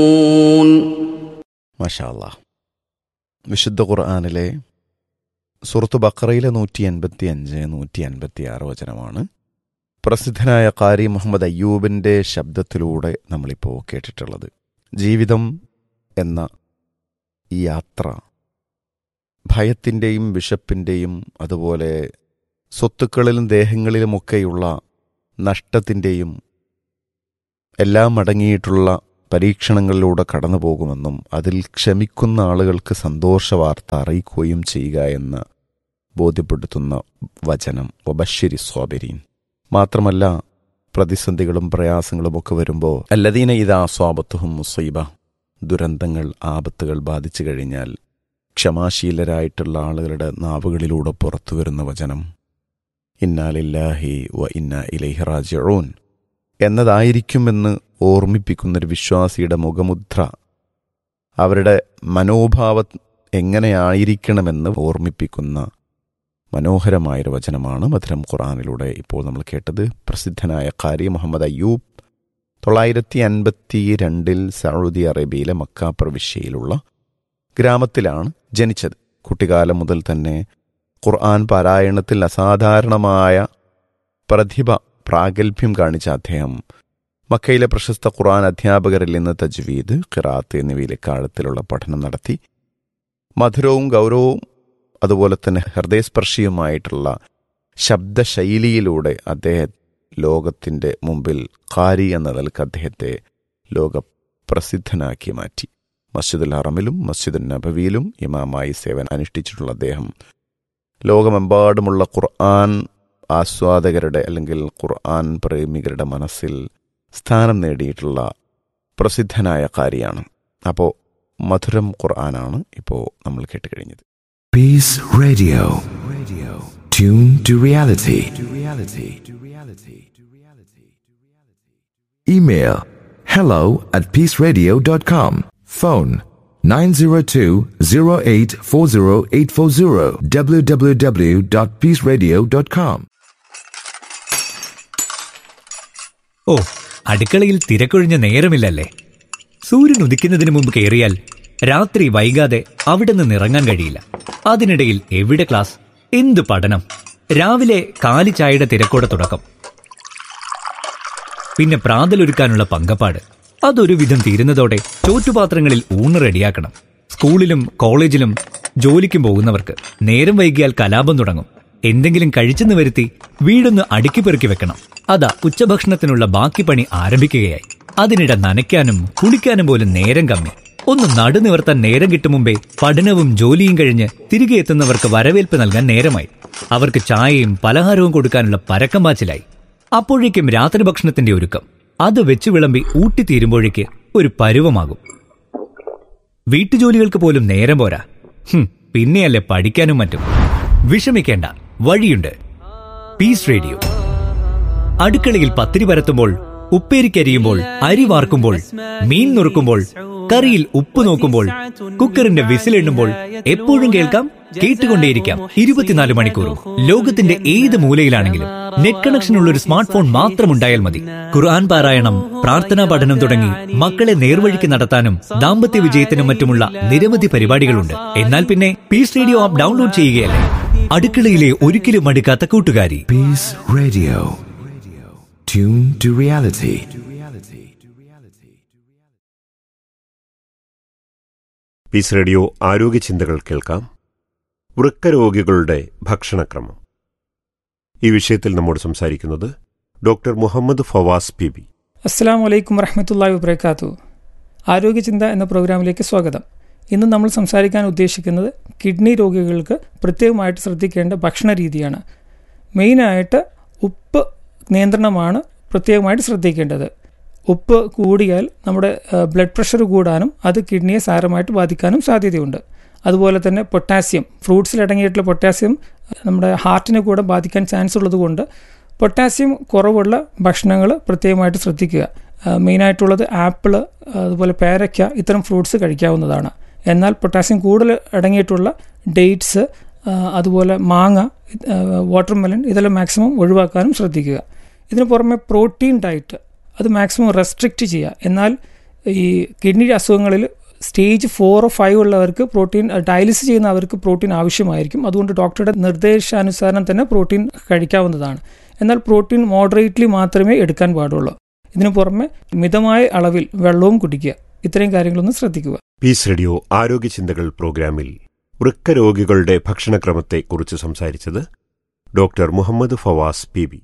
മഷാല്ല വിശുദ്ധ ഖുർആാനിലെ സുഹൃത്ത് ബക്കറയിലെ നൂറ്റി എൺപത്തി അഞ്ച് നൂറ്റി അൻപത്തി ആറ് വചനമാണ് പ്രസിദ്ധനായ കാരി മുഹമ്മദ് അയ്യൂബിൻ്റെ ശബ്ദത്തിലൂടെ നമ്മളിപ്പോൾ കേട്ടിട്ടുള്ളത് ജീവിതം എന്ന ഈ യാത്ര ഭയത്തിൻ്റെയും വിശപ്പിൻ്റെയും അതുപോലെ സ്വത്തുക്കളിലും ദേഹങ്ങളിലുമൊക്കെയുള്ള നഷ്ടത്തിൻ്റെയും എല്ലാം അടങ്ങിയിട്ടുള്ള പരീക്ഷണങ്ങളിലൂടെ കടന്നു പോകുമെന്നും അതിൽ ക്ഷമിക്കുന്ന ആളുകൾക്ക് സന്തോഷ വാർത്ത അറിയിക്കുകയും ചെയ്യുക എന്ന് ബോധ്യപ്പെടുത്തുന്ന വചനം ഒബശ്ശരി സ്വാബരീൻ മാത്രമല്ല പ്രതിസന്ധികളും പ്രയാസങ്ങളും ഒക്കെ വരുമ്പോൾ അല്ലദീന ഇതാ സ്വാപത്തുഹും മുസൈബ ദുരന്തങ്ങൾ ആപത്തുകൾ ബാധിച്ചു കഴിഞ്ഞാൽ ക്ഷമാശീലരായിട്ടുള്ള ആളുകളുടെ നാവുകളിലൂടെ പുറത്തു വരുന്ന വചനം ഇന്നാലില്ലാഹി വ ഇന്ന ഇലൈഹി റാജിഊൻ എന്നതായിരിക്കുമെന്ന് ഓർമ്മിപ്പിക്കുന്നൊരു വിശ്വാസിയുടെ മുഖമുദ്ര അവരുടെ മനോഭാവം എങ്ങനെയായിരിക്കണമെന്ന് ഓർമ്മിപ്പിക്കുന്ന മനോഹരമായൊരു വചനമാണ് മധുരം ഖുറാനിലൂടെ ഇപ്പോൾ നമ്മൾ കേട്ടത് പ്രസിദ്ധനായ ഖാരി മുഹമ്മദ് അയ്യൂബ് തൊള്ളായിരത്തി അൻപത്തി രണ്ടിൽ സൗദി അറേബ്യയിലെ മക്ക പ്രവിശ്യയിലുള്ള ഗ്രാമത്തിലാണ് ജനിച്ചത് കുട്ടിക്കാലം മുതൽ തന്നെ ഖുർആൻ പാരായണത്തിൽ അസാധാരണമായ പ്രതിഭ പ്രാഗൽഭ്യം കാണിച്ച അദ്ദേഹം മക്കയിലെ പ്രശസ്ത ഖുർആൻ അധ്യാപകരിൽ നിന്ന് തജ്വീദ് ഖിറാത്ത് എന്നിവയിലെ കാലത്തിലുള്ള പഠനം നടത്തി മധുരവും ഗൗരവവും അതുപോലെ തന്നെ ഹൃദയസ്പർശിയുമായിട്ടുള്ള ശബ്ദശൈലിയിലൂടെ അദ്ദേഹം ലോകത്തിൻ്റെ മുമ്പിൽ ഖാരി എന്ന നിലക്ക് അദ്ദേഹത്തെ ലോക പ്രസിദ്ധനാക്കി മാറ്റി മസ്ജിദുൽ ഹറമിലും മസ്ജിദുൽ നബവിയിലും ഇമാമായി സേവനം അനുഷ്ഠിച്ചിട്ടുള്ള അദ്ദേഹം ലോകമെമ്പാടുമുള്ള ഖുർആൻ ആസ്വാദകരുടെ അല്ലെങ്കിൽ ഖുർആൻ പ്രേമികളുടെ മനസ്സിൽ സ്ഥാനം നേടിയിട്ടുള്ള പ്രസിദ്ധനായ കാര്യമാണ് അപ്പോൾ മധുരം ഖുർആനാണ് ഇപ്പോൾ നമ്മൾ കേട്ടുകഴിഞ്ഞത് Peace Radio. Radio. Tune to reality. To reality. To reality. To reality. Email hello at peaceradio.com. Phone 902-0840840 www.peaceradio.com. ഓ അടുക്കളയിൽ തിരക്കൊഴിഞ്ഞ നേരമില്ലല്ലേ സൂര്യൻ ഉദിക്കുന്നതിന് മുമ്പ് കയറിയാൽ രാത്രി വൈകാതെ അവിടെ നിന്ന് ഇറങ്ങാൻ കഴിയില്ല അതിനിടയിൽ എവിടെ ക്ലാസ് എന്ത് പഠനം രാവിലെ കാലി ചായയുടെ തിരക്കോടെ തുടക്കം പിന്നെ പ്രാതലൊരുക്കാനുള്ള പങ്കപ്പാട് അതൊരു വിധം തീരുന്നതോടെ ചോറ്റുപാത്രങ്ങളിൽ ഊണ് റെഡിയാക്കണം സ്കൂളിലും കോളേജിലും ജോലിക്കും പോകുന്നവർക്ക് നേരം വൈകിയാൽ കലാപം തുടങ്ങും എന്തെങ്കിലും കഴിച്ചെന്ന് വരുത്തി വീടൊന്ന് അടുക്കി പെറുക്കി വെക്കണം അതാ ഉച്ചഭക്ഷണത്തിനുള്ള ബാക്കി പണി ആരംഭിക്കുകയായി അതിനിടെ നനയ്ക്കാനും കുളിക്കാനും പോലും നേരം കമ്മി ഒന്ന് നടുനിവർത്താൻ നേരം കിട്ടും മുമ്പേ പഠനവും ജോലിയും കഴിഞ്ഞ് തിരികെ എത്തുന്നവർക്ക് വരവേൽപ്പ് നൽകാൻ നേരമായി അവർക്ക് ചായയും പലഹാരവും കൊടുക്കാനുള്ള പരക്കം പാച്ചിലായി അപ്പോഴേക്കും രാത്രി ഭക്ഷണത്തിന്റെ ഒരുക്കം അത് വെച്ച് വിളമ്പി ഊട്ടിത്തീരുമ്പോഴേക്ക് ഒരു പരുവമാകും വീട്ടുജോലികൾക്ക് പോലും നേരം പോരാ ഹും, പിന്നെയല്ലേ പഠിക്കാനും മറ്റും വിഷമിക്കേണ്ട വഴിയുണ്ട് പീസ് റേഡിയോ അടുക്കളയിൽ പത്തിരി പരത്തുമ്പോൾ ഉപ്പേരിക്കരിയുമ്പോൾ അരി വാർക്കുമ്പോൾ മീൻ നുറുക്കുമ്പോൾ കറിയിൽ ഉപ്പ് നോക്കുമ്പോൾ കുക്കറിന്റെ വിസിലെണ്ണുമ്പോൾ എപ്പോഴും കേൾക്കാം കേട്ടുകൊണ്ടേയിരിക്കാം ഇരുപത്തിനാല് മണിക്കൂറും ലോകത്തിന്റെ ഏത് മൂലയിലാണെങ്കിലും നെറ്റ് കണക്ഷൻ ഉള്ള ഒരു സ്മാർട്ട് ഫോൺ മാത്രം ഉണ്ടായാൽ മതി ഖുർആൻ പാരായണം പ്രാർത്ഥനാ പഠനം തുടങ്ങി മക്കളെ നേർവഴിക്ക് നടത്താനും ദാമ്പത്യ വിജയത്തിനും മറ്റുമുള്ള നിരവധി പരിപാടികളുണ്ട് എന്നാൽ പിന്നെ പീസ് റേഡിയോ ആപ്പ് ഡൗൺലോഡ് ചെയ്യുകയല്ലേ അടുക്കളയിലെ ഒരിക്കലും മടുക്കാത്ത കൂട്ടുകാരി Peace Radio. Tune to reality. Peace radio ആരോഗ്യ ചിന്തകൾ കേൾക്കാം വൃക്കരോഗികളുടെ ഭക്ഷണക്രമം ഈ വിഷയത്തിൽ നമ്മോട് സംസാരിക്കുന്നത് doctor Muhammad Fawaz P B അസ്സാം വലൈക്കും വറഹമത്തല്ലാഹി വബർക്കാത്തു ആരോഗ്യചിന്ത എന്ന പ്രോഗ്രാമിലേക്ക് സ്വാഗതം ഇന്ന് നമ്മൾ സംസാരിക്കാൻ ഉദ്ദേശിക്കുന്നത് കിഡ്നി രോഗികൾക്ക് പ്രത്യേകമായിട്ട് ശ്രദ്ധിക്കേണ്ട ഭക്ഷണ രീതിയാണ് മെയിനായിട്ട് ഉപ്പ് നിയന്ത്രണമാണ് പ്രത്യേകമായിട്ട് ശ്രദ്ധിക്കേണ്ടത് ഉപ്പ് കൂടിയാൽ നമ്മുടെ ബ്ലഡ് പ്രഷർ കൂടാനും അത് കിഡ്നിയെ സാരമായിട്ട് ബാധിക്കാനും സാധ്യതയുണ്ട് അതുപോലെ തന്നെ പൊട്ടാസ്യം ഫ്രൂട്ട്സിൽ അടങ്ങിയിട്ടുള്ള പൊട്ടാസ്യം നമ്മുടെ ഹാർട്ടിനെ കൂടെ ബാധിക്കാൻ ചാൻസ് ഉള്ളതുകൊണ്ട് പൊട്ടാസ്യം കുറവുള്ള ഭക്ഷണങ്ങൾ പ്രത്യേകമായിട്ട് ശ്രദ്ധിക്കുക മെയിനായിട്ടുള്ളത് ആപ്പിൾ അതുപോലെ പേരയ്ക്ക ഇത്തരം ഫ്രൂട്ട്സ് കഴിക്കാവുന്നതാണ് എന്നാൽ പൊട്ടാസ്യം കൂടുതൽ അടങ്ങിയിട്ടുള്ള ഡേറ്റ്സ് അതുപോലെ മാങ്ങ വാട്ടർമെലൺ ഇതെല്ലാം മാക്സിമം ഒഴിവാക്കാനും ശ്രദ്ധിക്കുക ഇതിന് പുറമെ പ്രോട്ടീൻ ഡയറ്റ് അത് മാക്സിമം റെസ്ട്രിക്റ്റ് ചെയ്യുക എന്നാൽ ഈ കിഡ്നി അസുഖങ്ങളിൽ സ്റ്റേജ് ഫോർ ഫൈവ് ഉള്ളവർക്ക് പ്രോട്ടീൻ ഡയാലിസിസ് ചെയ്യുന്നവർക്ക് പ്രോട്ടീൻ ആവശ്യമായിരിക്കും അതുകൊണ്ട് ഡോക്ടറുടെ നിർദ്ദേശാനുസാരം തന്നെ പ്രോട്ടീൻ കഴിക്കാവുന്നതാണ് എന്നാൽ പ്രോട്ടീൻ മോഡറേറ്റ്ലി മാത്രമേ എടുക്കാൻ പാടുള്ളൂ ഇതിനു പുറമെ മിതമായ അളവിൽ വെള്ളവും കുടിക്കുക ഇത്രയും കാര്യങ്ങളൊന്ന് ശ്രദ്ധിക്കുക പീസ് റേഡിയോ ആരോഗ്യ ചിന്തകൾ പ്രോഗ്രാമിൽ വൃക്ക രോഗികളുടെ ഭക്ഷണക്രമത്തെക്കുറിച്ച് സംസാരിച്ചത് doctor Muhammad Fawaz P B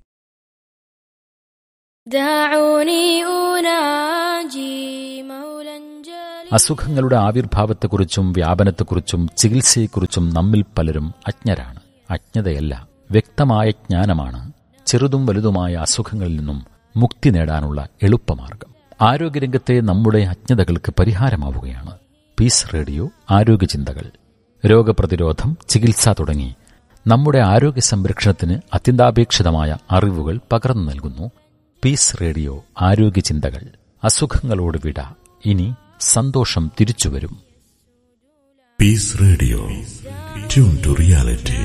دعوني أناجي مولا جليلا അസുഖങ്ങളുടെ ആവിർഭാവത്തെക്കുറിച്ചും വ്യാപനത്തെക്കുറിച്ചും ചികിത്സയെക്കുറിച്ചും നമ്മിൽ പലരും അജ്ഞരാണ് അജ്ഞതയല്ല വ്യക്തമായ ജ്ഞാനമാണ് ചെറുതും വലുതുമായ അസുഖങ്ങളിൽ നിന്നും മുക്തി നേടാനുള്ള എളുപ്പമാർഗം ആരോഗ്യരംഗത്തെ നമ്മുടെ അജ്ഞതകൾക്ക് പരിഹാരമാവുകയാണ് പീസ് റേഡിയോ ആരോഗ്യചിന്തകൾ രോഗപ്രതിരോധം ചികിത്സ തുടങ്ങി നമ്മുടെ ആരോഗ്യ സംരക്ഷണത്തിന് അത്യന്താപേക്ഷിതമായ അറിവുകൾ പകർന്നു നൽകുന്നു പീസ് റേഡിയോ ആരോഗ്യചിന്തകൾ അസുഖങ്ങളോട് വിട ഇനി സന്തോഷം തിരിച്ചുവരും Peace Radio. Tune to reality.